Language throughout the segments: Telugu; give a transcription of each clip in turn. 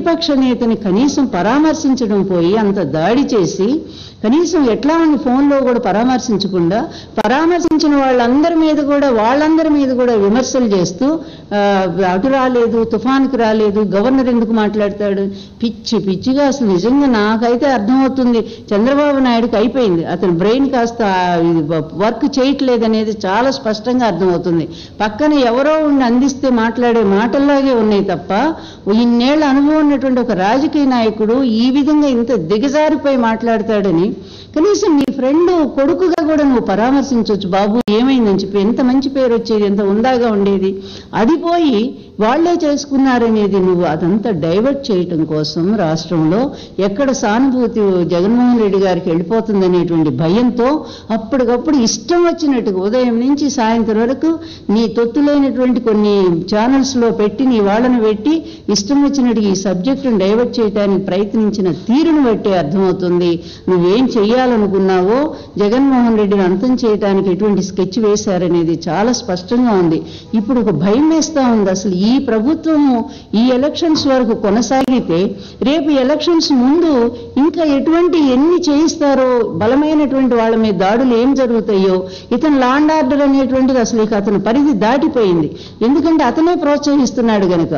ప్రతిపక్ష నేతని కనీసం పరామర్శించడం పోయి అంత దాడి చేసి కనీసం ఎట్లా అని ఫోన్లో కూడా పరామర్శించకుండా పరామర్శించిన వాళ్ళందరి మీద కూడా వాళ్ళందరి మీద కూడా విమర్శలు చేస్తూ ఆ, అటు రాలేదు తుఫాన్కి రాలేదు గవర్నర్ ఎందుకు మాట్లాడతాడు పిచ్చి పిచ్చిగా అసలు నిజంగా నాకైతే అర్థమవుతుంది చంద్రబాబు నాయుడుకి అయిపోయింది అతని బ్రెయిన్ కాస్త ఆ, ఇది వర్క్ చేయట్లేదు అనేది చాలా స్పష్టంగా అర్థమవుతుంది పక్కన ఎవరో ఉండి అందిస్తే మాట్లాడే మాటల్లాగే ఉన్నాయి తప్ప ఇన్నేళ్ల అనుభవం ఉన్నటువంటి ఒక రాజకీయ నాయకుడు ఈ విధంగా ఇంత దిగజారిపోయి మాట్లాడతాడని కనీసం నీ ఫ్రెండ్ కొడుకుగా కూడా నువ్వు పరామర్శించవచ్చు బాబు ఏమైందని చెప్పి ఎంత మంచి పేరు వచ్చేది ఎంత ఉందాగా ఉండేది అది పోయి వాళ్లే చేసుకున్నారనేది నువ్వు అదంతా డైవర్ట్ చేయటం కోసం రాష్ట్రంలో ఎక్కడ సానుభూతి జగన్మోహన్ రెడ్డి గారికి వెళ్ళిపోతుందనేటువంటి భయంతో అప్పటికప్పుడు ఇష్టం వచ్చినట్టుగా ఉదయం నుంచి సాయంత్రం వరకు నీ తొత్తులైనటువంటి కొన్ని ఛానల్స్ లో పెట్టి నీ వాళ్ళని పెట్టి ఇష్టం వచ్చినట్టుగా ఈ సబ్జెక్టును డైవర్ట్ చేయడానికి ప్రయత్నించిన తీరును బట్టి అర్థమవుతుంది నువ్వేం చెయ్యాలనుకున్నావో జగన్మోహన్ రెడ్డిని అంతం చేయడానికి ఎటువంటి స్కెచ్ వేశారనేది చాలా స్పష్టంగా ఉంది ఇప్పుడు ఒక భయం వేస్తా ఉంది అసలు ఈ ప్రభుత్వము ఈ ఎలక్షన్స్ వరకు కొనసాగితే రేపు ఎలక్షన్స్ ముందు ఇంకా ఎటువంటి ఎన్ని చేయిస్తారో బలమైనటువంటి వాళ్ళ మీద దాడులు ఏం జరుగుతాయో ఇతను లాండ్ ఆర్డర్ అనేటువంటిది అసలు ఇక అతని పరిధి దాటిపోయింది ఎందుకంటే అతనే ప్రోత్సహిస్తున్నాడు గనక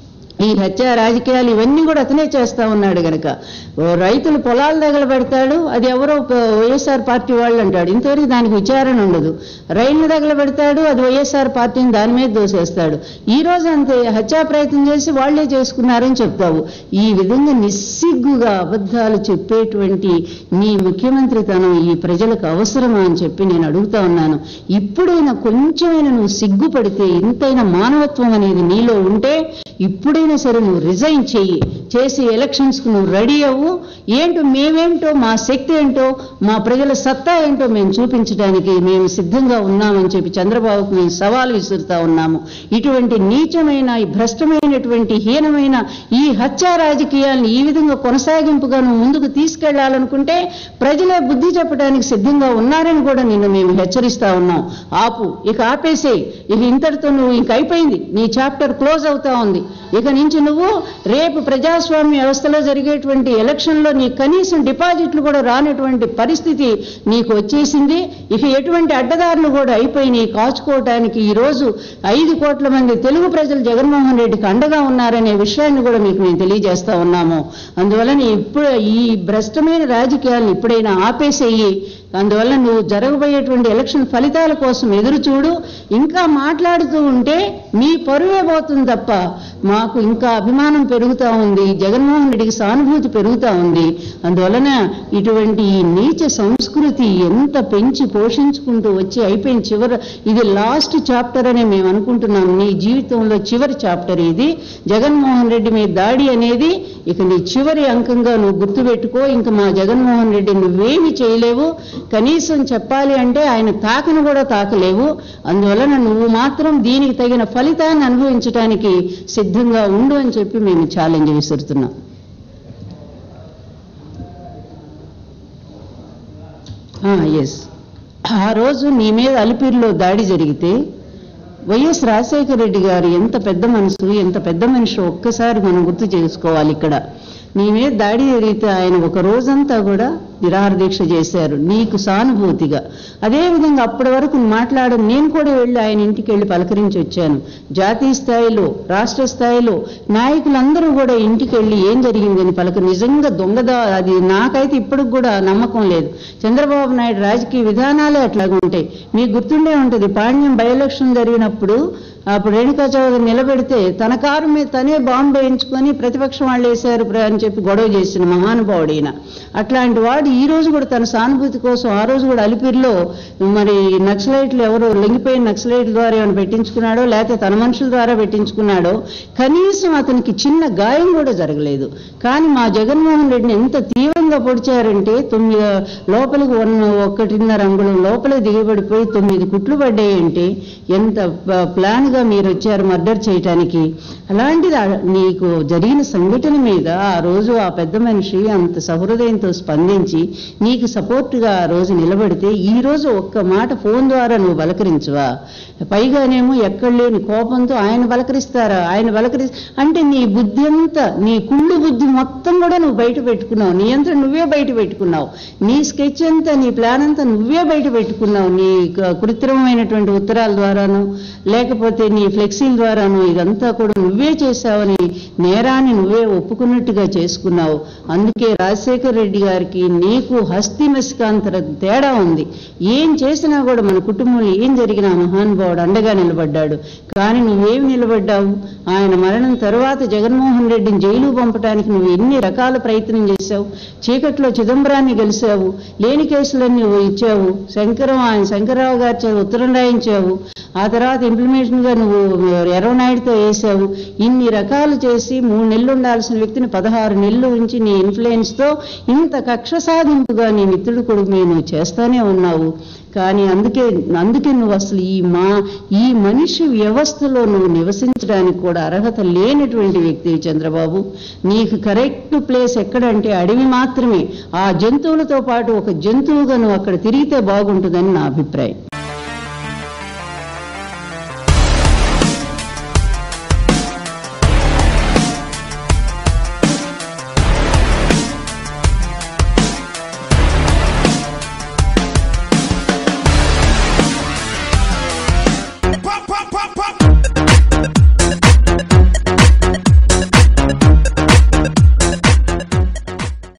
ఈ హత్య రాజకీయాలు ఇవన్నీ కూడా అతనే చేస్తా ఉన్నాడు గనక ఓ రైతులు పొలాలు తగలబెడతాడు అది ఎవరో ఒక వైఎస్ఆర్ పార్టీ వాళ్ళు అంటాడు ఇంతవరకు దానికి విచారణ ఉండదు రైళ్లు తగలబెడతాడు అది వైఎస్ఆర్ పార్టీని దాని మీద దోసేస్తాడు ఈ రోజు అంతే హత్యా ప్రయత్నం చేసి వాళ్లే చేసుకున్నారని చెప్తావు ఈ విధంగా నిస్సిగ్గుగా అబద్ధాలు చెప్పేటువంటి నీ ముఖ్యమంత్రితనం ఈ ప్రజలకు అవసరమా అని చెప్పి నేను అడుగుతా ఉన్నాను ఇప్పుడైనా కొంచెమైనా నువ్వు సిగ్గుపడితే ఇంతైనా మానవత్వం అనేది నీలో ఉంటే ఇప్పుడైనా సరే నువ్వు రిజైన్ చెయ్యి చేసి ఎలక్షన్స్ కు నువ్వు రెడీ అవ్వు ఏంటో మేమేంటో మా శక్తి ఏంటో మా ప్రజల సత్తా ఏంటో మేము చూపించడానికి మేము సిద్ధంగా ఉన్నామని చెప్పి చంద్రబాబుకు మేము సవాల్ విసురుతా ఉన్నాము ఇటువంటి నీచమైన ఈ భ్రష్టమైనటువంటి హీనమైన ఈ హత్యా రాజకీయాలను ఈ విధంగా కొనసాగింపుగా నువ్వు ముందుకు తీసుకెళ్లాలనుకుంటే ప్రజలే బుద్ధి చెప్పడానికి సిద్ధంగా ఉన్నారని కూడా నిన్ను మేము హెచ్చరిస్తా ఉన్నాం ఆపు ఇక ఆపేసేయి ఇక ఇంతటితో నువ్వు ఇంక అయిపోయింది నీ చాప్టర్ క్లోజ్ అవుతా ఉంది ఇక నుంచి నువ్వు రేపు ప్రజాస్వామ్య వ్యవస్థలో జరిగేటువంటి ఎలక్షన్లో నీ కనీసం డిపాజిట్లు కూడా రానటువంటి పరిస్థితి నీకు వచ్చేసింది ఇక ఎటువంటి అడ్డదారులు కూడా అయిపోయినాయి కాచుకోవటానికి ఈ రోజు ఐదు కోట్ల మంది తెలుగు ప్రజలు జగన్మోహన్ రెడ్డికి అండగా ఉన్నారనే విషయాన్ని కూడా మీకు మేము తెలియజేస్తా ఉన్నాము అందువలన ఇప్పుడు ఈ భ్రష్టమైన రాజకీయాలను ఇప్పుడైనా ఆపేసేయి అందువల్ల నువ్వు జరగబోయేటువంటి ఎలక్షన్ ఫలితాల కోసం ఎదురు చూడు ఇంకా మాట్లాడుతూ ఉంటే మీ పరువే పోతుంది తప్ప మాకు ఇంకా అభిమానం పెరుగుతా ఉంది జగన్మోహన్ రెడ్డికి సానుభూతి పెరుగుతా ఉంది అందువలన ఇటువంటి ఈ నీచ సంస్కృతి ఎంత పెంచి పోషించుకుంటూ వచ్చి అయిపోయిన చివరి ఇది లాస్ట్ చాప్టర్ అనే మేము అనుకుంటున్నాం నీ జీవితంలో చివరి చాప్టర్ ఇది జగన్మోహన్ రెడ్డి మీద దాడి అనేది ఇక నీ చివరి అంకంగా నువ్వు గుర్తుపెట్టుకో ఇంకా మా జగన్మోహన్ రెడ్డి నువ్వేమి చేయలేవు కనీసం చెప్పాలి అంటే ఆయన తాకను కూడా తాకలేవు అందువలన నువ్వు మాత్రం దీనికి తగిన ఫలితాన్ని అనుభవించడానికి సిద్ధంగా ఉండు అని చెప్పి మేము ఛాలెంజ్ విసురుతున్నాం ఎస్ ఆ రోజు నీ మీద అలిపిరిలో దాడి జరిగితే వైఎస్ రాజశేఖర రెడ్డి గారు ఎంత పెద్ద మనసు ఎంత పెద్ద మనిషి ఒక్కసారి మనం గుర్తు చేసుకోవాలి ఇక్కడ నీ మీద దాడి జరిగితే ఆయన ఒక రోజంతా కూడా నిరాహార దీక్ష చేశారు నీకు సానుభూతిగా అదేవిధంగా అప్పటి వరకు మాట్లాడడం నేను కూడా వెళ్ళి ఆయన ఇంటికి వెళ్ళి పలకరించి వచ్చాను జాతీయ స్థాయిలో రాష్ట్ర స్థాయిలో నాయకులందరూ కూడా ఇంటికి వెళ్ళి ఏం జరిగిందని పలక నిజంగా దొంగదా అది నాకైతే ఇప్పటికి కూడా నమ్మకం లేదు చంద్రబాబు నాయుడు రాజకీయ విధానాలే అట్లాగా ఉంటాయి మీకు గుర్తుండే ఉంటుంది పాండ్యం బై ఎలక్షన్ జరిగినప్పుడు అప్పుడు రేణుకా చౌదరి నిలబెడితే తన కారు మీద తనే బాంబు వేయించుకొని ప్రతిపక్షం వాళ్ళు వేశారు ప్ర- అని చెప్పి గొడవ చేసిన మహానుభావుడు ఈయన అట్లాంటి వాడు ఈ రోజు కూడా తన సానుభూతి కోసం ఆ రోజు కూడా అలిపిరిలో మరి నక్సలైట్లు ఎవరో లొంగిపోయిన నక్సలైట్ల ద్వారా ఏమైనా పెట్టించుకున్నాడో లేకపోతే తన మనుషుల ద్వారా పెట్టించుకున్నాడో కనీసం అతనికి చిన్న గాయం కూడా జరగలేదు కానీ మా జగన్మోహన్ రెడ్డిని ఎంత తీవ్రంగా పొడిచారంటే తొమ్మిది లోపలికి వన్ ఒకటిన్నర అంగుళం లోపలికి దిగబడిపోయి తొమ్మిది కుట్లు పడ్డాయంటే ఎంత ప- ప్లాన్ గా మీరు వచ్చారు మర్డర్ చేయటానికి అలాంటిది ఆ- నీకు జరిగిన సంఘటన మీద ఆ రోజు ఆ పెద్ద మనిషి అంత సహృదయంతో స్పందించి చేసి నీకు సపోర్ట్గా ఆ రోజు నిలబడితే ఈ రోజు ఒక్క మాట ఫోన్ ద్వారా నువ్వు బలకరించవా పైగానేమో ఎక్కడ లేని కోపంతో ఆయన బలకరిస్తారా ఆయన బలకరి అంటే నీ బుద్ధి అంతా నీ కుళ్ళు బుద్ధి మొత్తం కూడా నువ్వు బయట పెట్టుకున్నావు నీ అంతా నువ్వే బయట పెట్టుకున్నావు నీ స్కెచ్ అంతా నీ ప్లాన్ అంతా నువ్వే బయట పెట్టుకున్నావు నీ క- కృత్రిమమైనటువంటి ఉత్తరాల ద్వారాను లేకపోతే నీ ఫ్లెక్సీల ద్వారాను ఇదంతా కూడా నువ్వే చేశావని నేరాన్ని నువ్వే ఒప్పుకున్నట్టుగా చేసుకున్నావు అందుకే రాజశేఖర్ రెడ్డి గారికి నీకు హస్తి మస్కాంతర తేడా ఉంది ఏం చేసినా కూడా మన కుటుంబంలో ఏం జరిగినా ఆ మహానుభావుడు అండగా నిలబడ్డాడు కానీ నువ్వేం నిలబడ్డావు ఆయన మరణం తర్వాత జగన్మోహన్ రెడ్డిని జైలు పంపడానికి నువ్వు ఎన్ని రకాల ప్రయత్నం చేశావు చీకట్లో చిదంబరాన్ని గెలిచావు లేని కేసులన్నీ ఇచ్చావు శంకరం ఆయన శంకరరావు గారి చేత ఉత్తరం రాయించావు ఆ తర్వాత ఇంప్లిమెంటేషన్ గా నువ్వు ఎర్రనాయుడుతో వేసావు ఇన్ని రకాలు చేసి మూడు నెలలు ఉండాల్సిన వ్యక్తిని పదహారు నెలలు ఉంచి నీ ఇన్ఫ్లుయెన్స్ తో ఇంత కక్ష సాధింపుగా నీ మిత్రుడు కొడుకు మీద నువ్వు చేస్తానే ఉన్నావు కానీ అందుకే అందుకే నువ్వు అసలు ఈ మా ఈ మనిషి వ్యవస్థలో నువ్వు నివసించడానికి కూడా అర్హత లేనటువంటి వ్యక్తి చంద్రబాబు నీకు కరెక్ట్ ప్లేస్ ఎక్కడంటే అడవి మాత్రమే ఆ జంతువులతో పాటు ఒక జంతువుగా నువ్వు అక్కడ తిరిగితే బాగుంటుందని నా అభిప్రాయం